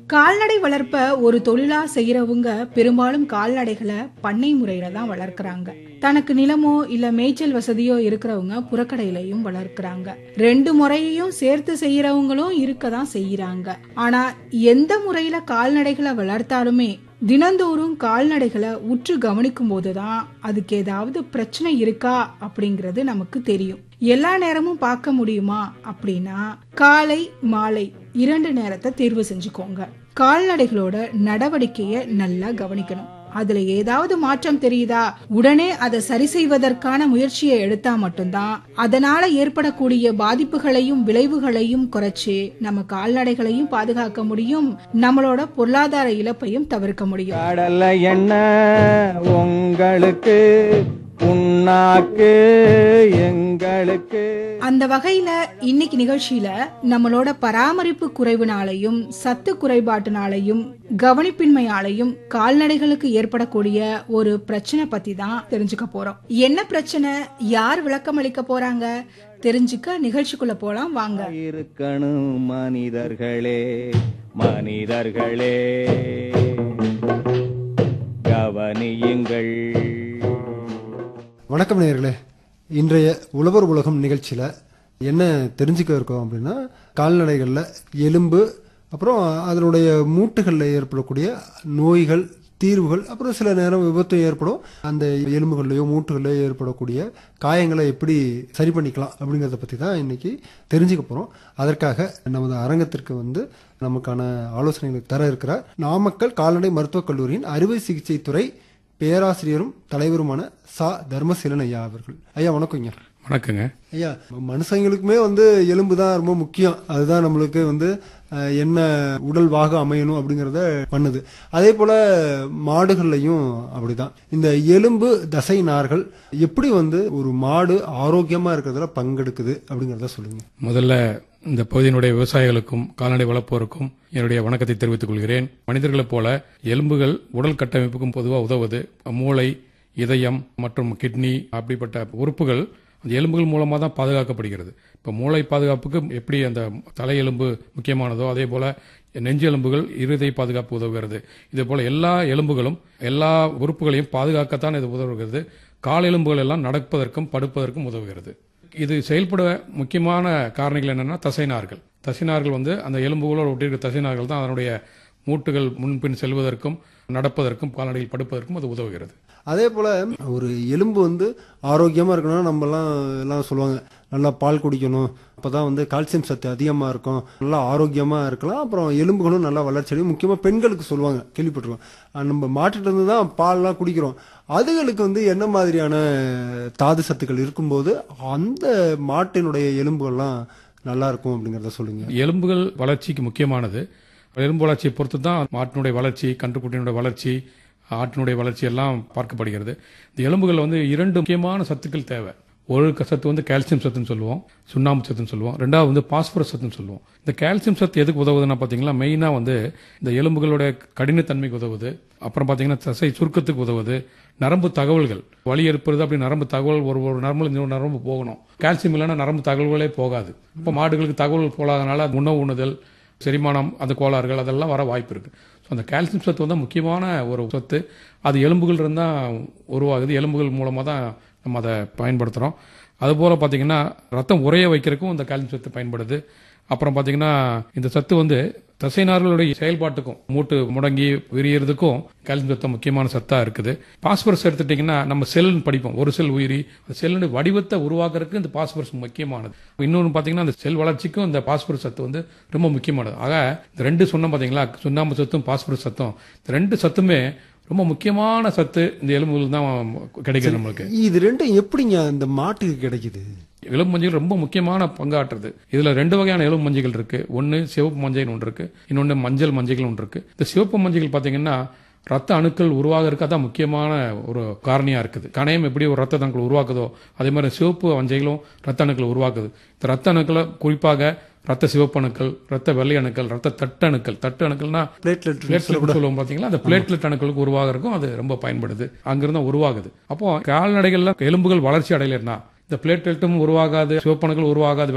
கால்நடை வளர்ப்ப ஒரு தொழிலா செய்யறவங்க பெரும்பாலும் கால்நடைகளை பண்ணை முறையில தான் வளர்க்கறாங்க தனக்கு நிலமோ இல்ல மேய்ச்சல் வசதியோ இருக்கிறவங்க புறக்கடையிலையும் வளர்க்கறாங்க ரெண்டு முறையையும் சேர்த்து செய்யறவங்களும் இருக்கதான் செய்யறாங்க ஆனா எந்த முறையில கால்நடைகளை வளர்த்தாலுமே தினந்தோறும் கால்நடைகளை உற்று கவனிக்கும் போதுதான் அதுக்கு ஏதாவது பிரச்சனை இருக்கா அப்படிங்கிறது நமக்கு தெரியும் எல்லா நேரமும் பார்க்க முடியுமா அப்படின்னா காலை மாலை இரண்டு நேரத்தை தேர்வு செஞ்சுக்கோங்க கால்நடைகளோட நடவடிக்கையை நல்லா கவனிக்கணும் அதுல ஏதாவது மாற்றம் தெரியுதா உடனே அதை சரி செய்வதற்கான முயற்சியை எடுத்தா மட்டும்தான் அதனால ஏற்படக்கூடிய பாதிப்புகளையும் விளைவுகளையும் குறைச்சு நம்ம கால்நடைகளையும் பாதுகாக்க முடியும் நம்மளோட பொருளாதார இழப்பையும் தவிர்க்க முடியும் கடலை எண்ணெய் உங்களுக்கு புண்ணாக்கு எங்களுக்கு அந்த வகையில இன்னைக்கு நிகழ்ச்சியில நம்மளோட பராமரிப்பு குறைவுனாலையும் சத்து குறைபாட்டுனாலையும் கவனிப்பின்மையாலையும் கால்நடைகளுக்கு ஏற்படக்கூடிய ஒரு பிரச்சனை பத்தி தான் தெரிஞ்சுக்க போறோம் என்ன பிரச்சனை யார் விளக்கம் அளிக்க போறாங்க தெரிஞ்சுக்க நிகழ்ச்சிக்குள்ள போலாம் வாங்க இருக்கணும் மனிதர்களே மனிதர்களே கவனியுங்கள் வணக்கம் நேயர்களே இன்றைய உழவர் உலகம் நிகழ்ச்சியில் என்ன தெரிஞ்சுக்க இருக்கோம் அப்படின்னா கால்நடைகளில் எலும்பு அப்புறம் அதனுடைய மூட்டுகளில் ஏற்படக்கூடிய நோய்கள் தீர்வுகள் அப்புறம் சில நேரம் விபத்து ஏற்படும் அந்த எலும்புகள்லையோ மூட்டுகள்லையோ ஏற்படக்கூடிய காயங்களை எப்படி சரி பண்ணிக்கலாம் அப்படிங்கிறத பற்றி தான் இன்னைக்கு தெரிஞ்சுக்க போகிறோம் அதற்காக நமது அரங்கத்திற்கு வந்து நமக்கான ஆலோசனைகளை தர இருக்கிறார் நாமக்கல் கால்நடை மருத்துவக் கல்லூரியின் அறுவை சிகிச்சை துறை பேராசிரியரும் தலைவருமான சா தர்மசீலன் ஐயா அவர்கள் ஐயா வணக்கங்க வணக்கங்க ஐயா மனுஷங்களுக்குமே வந்து எலும்பு தான் ரொம்ப முக்கியம் அதுதான் நம்மளுக்கு வந்து அஹ், என்ன உடல் வாக அமையணும் அப்படிங்கறத பண்ணுது அதே போல மாடுகள்லையும் அப்படிதான் இந்த எலும்பு தசை நார்கள் எப்படி வந்து ஒரு மாடு ஆரோக்கியமா இருக்கிறதுல பங்கெடுக்குது அப்படிங்கறத சொல்லுங்க முதல்ல இந்த பகுதியினுடைய விவசாயிகளுக்கும் கால்நடை வளர்ப்போருக்கும் என்னுடைய வணக்கத்தை தெரிவித்துக் கொள்கிறேன் மனிதர்களைப் போல எலும்புகள் உடல் கட்டமைப்புக்கும் பொதுவாக உதவுது மூளை இதயம் மற்றும் கிட்னி அப்படிப்பட்ட உறுப்புகள் அந்த எலும்புகள் மூலமாக தான் பாதுகாக்கப்படுகிறது இப்போ மூளை பாதுகாப்புக்கு எப்படி அந்த தலை எலும்பு முக்கியமானதோ அதே போல நெஞ்சு எலும்புகள் இருதய பாதுகாப்பு உதவுகிறது இதே போல எல்லா எலும்புகளும் எல்லா உறுப்புகளையும் பாதுகாக்கத்தான் இது உதவுகிறது கால் எலும்புகள் எல்லாம் நடப்பதற்கும் படுப்பதற்கும் உதவுகிறது இது செயல்பட முக்கியமான காரணிகள் என்னன்னா தசைநார்கள் தசைநார்கள் வந்து அந்த எலும்புகளோடு ஒட்டியிருக்க தசைநார்கள் தான் அதனுடைய மூட்டுகள் முன்பின் செல்வதற்கும் நடப்பதற்கும் கால்நடையில் படுப்பதற்கும் அது உதவுகிறது அதே போல ஒரு எலும்பு வந்து ஆரோக்கியமா இருக்கணும்னா நம்ம எல்லாம் எல்லாம் சொல்லுவாங்க நல்லா பால் குடிக்கணும் அப்பதான் வந்து கால்சியம் சத்து அதிகமா இருக்கும் நல்லா ஆரோக்கியமா இருக்கலாம் அப்புறம் எலும்புகளும் நல்லா வளர்ச்சி அடையும் முக்கியமா பெண்களுக்கு சொல்லுவாங்க கேள்விப்பட்டிருக்கோம் அஹ் நம்ம மாட்டுட்டு இருந்து தான் பால்லாம் குடிக்கிறோம் அதுகளுக்கு வந்து என்ன மாதிரியான தாது சத்துக்கள் இருக்கும்போது அந்த மாட்டினுடைய எலும்புகள்லாம் நல்லா இருக்கும் அப்படிங்கறத சொல்லுங்க எலும்புகள் வளர்ச்சிக்கு முக்கியமானது எலும்பு வளர்ச்சியை பொறுத்து தான் மாட்டினுடைய வளர்ச்சி கன்றுக்குட்டியினுடைய வளர்ச்சி ஆட்டினுடைய வளர்ச்சி எல்லாம் பார்க்கப்படுகிறது இந்த எலும்புகள் வந்து இரண்டு முக்கியமான சத்துக்கள் தேவை ஒரு க- சத்து வந்து கால்சியம் சத்துன்னு சொல்லுவோம் சுண்ணாம்பு சத்துன்னு சொல்லுவோம் ரெண்டாவது வந்து பாஸ்பரஸ் சத்துன்னு சொல்லுவோம் இந்த கால்சியம் சத்து எதுக்கு உதவுதுன்னா பார்த்தீங்கன்னா மெயினாக வந்து இந்த எலும்புகளோட கடினத்தன்மைக்கு உதவுது அப்புறம் பார்த்தீங்கன்னா தசை சுருக்கத்துக்கு உதவுது நரம்பு தகவல்கள் வலி ஏற்படுது அப்படி நரம்பு தகவல் ஒரு ஒரு நரம்பு இன்னொரு நரம்பு போகணும் கால்சியம் இல்லைன்னா நரம்பு தகவல்களே போகாது இப்போ மாடுகளுக்கு தகவல் போகாதனால உணவு உண்ணுதல் செரிமானம் அந்த கோளாறுகள் அதெல்லாம் வர வாய்ப்பு இருக்கு ஸோ அந்த கால்சியம் சத்து வந்து முக்கியமான ஒரு சத்து அது எலும்புகள் இருந்தால் உருவாகுது எலும்புகள் மூலமாக தான் நம்ம அதை பயன்படுத்துகிறோம் அதுபோல் பார்த்தீங்கன்னா ரத்தம் உறைய வைக்கிறதுக்கும் இந்த கால்சியம் சத்து பயன்படுது அப்புறம் பார்த்தீங்கன்னா இந்த சத்து வந்து தசைநார்களுடைய செயல்பாட்டுக்கும் மூட்டு முடங்கி விரியறதுக்கும் கால்சியம் சத்து முக்கியமான சத்தா இருக்குது பாஸ்பரஸ் எடுத்துட்டீங்கன்னா நம்ம செல்னு படிப்போம் ஒரு செல் உயிரி அந்த செல்லுடைய வடிவத்தை உருவாக்குறதுக்கு இந்த பாஸ்பரஸ் முக்கியமானது இன்னொன்று பார்த்தீங்கன்னா அந்த செல் வளர்ச்சிக்கும் இந்த பாஸ்பரஸ் சத்து வந்து ரொம்ப முக்கியமானது ஆக இந்த ரெண்டு சொன்னோம் பார்த்தீங்களா சுண்ணாம்பு சத்தும் பாஸ்பரஸ் சத்தும் இந்த ரெண்டு சத்துமே ரொம்ப முக்கியமான சத்து இந்த எலும்புகள் தான் கிடைக்குது நம்மளுக்கு இது ரெண்டும் எப்படிங்க இந்த மாட்டுக்கு கிடைக்குது எலும்பு மஞ்சள் ரொம்ப முக்கியமான பங்காற்றுது இதுல ரெண்டு வகையான எலும்பு மஞ்சள் இருக்கு ஒன்னு சிவப்பு மஞ்சள் ஒன்று இருக்கு இன்னொன்னு மஞ்சள் மஞ்சள் ஒன்று இருக்கு இந்த சிவப்பு மஞ்சள் பாத்தீங்கன்னா ரத்த அணுக்கள் உருவாகிறதுக்கு அதான் முக்கியமான ஒரு காரணியா இருக்குது கணையம் எப்படி ஒரு ரத்த அணுக்கள் உருவாக்குதோ அதே மாதிரி சிவப்பு மஞ்சளும் ரத்த அணுக்கள் உருவாக்குது இந்த ரத்த அணுக்களை குறிப்பாக ரத்த சிவப்பு அணுக்கள் ரத்த வெள்ளை அணுக்கள் ரத்த தட்டு அணுக்கள் தட்டு அணுக்கள்னா பிளேட்லெட் பிளேட்லெட் சொல்லுவோம் பாத்தீங்களா அந்த பிளேட்லெட் அணுக்களுக்கு உருவாகிறதுக்கும் அது ரொம்ப பயன்படுது அங்கிருந்து உருவாகுது அப்போ கால்நடைகள்ல எலும்புகள் வளர்ச்சி அடையலைன்னா இந்த பிளேட்லெட்டும் உருவாகாது சிவப்பணுக்கள் உருவாகாது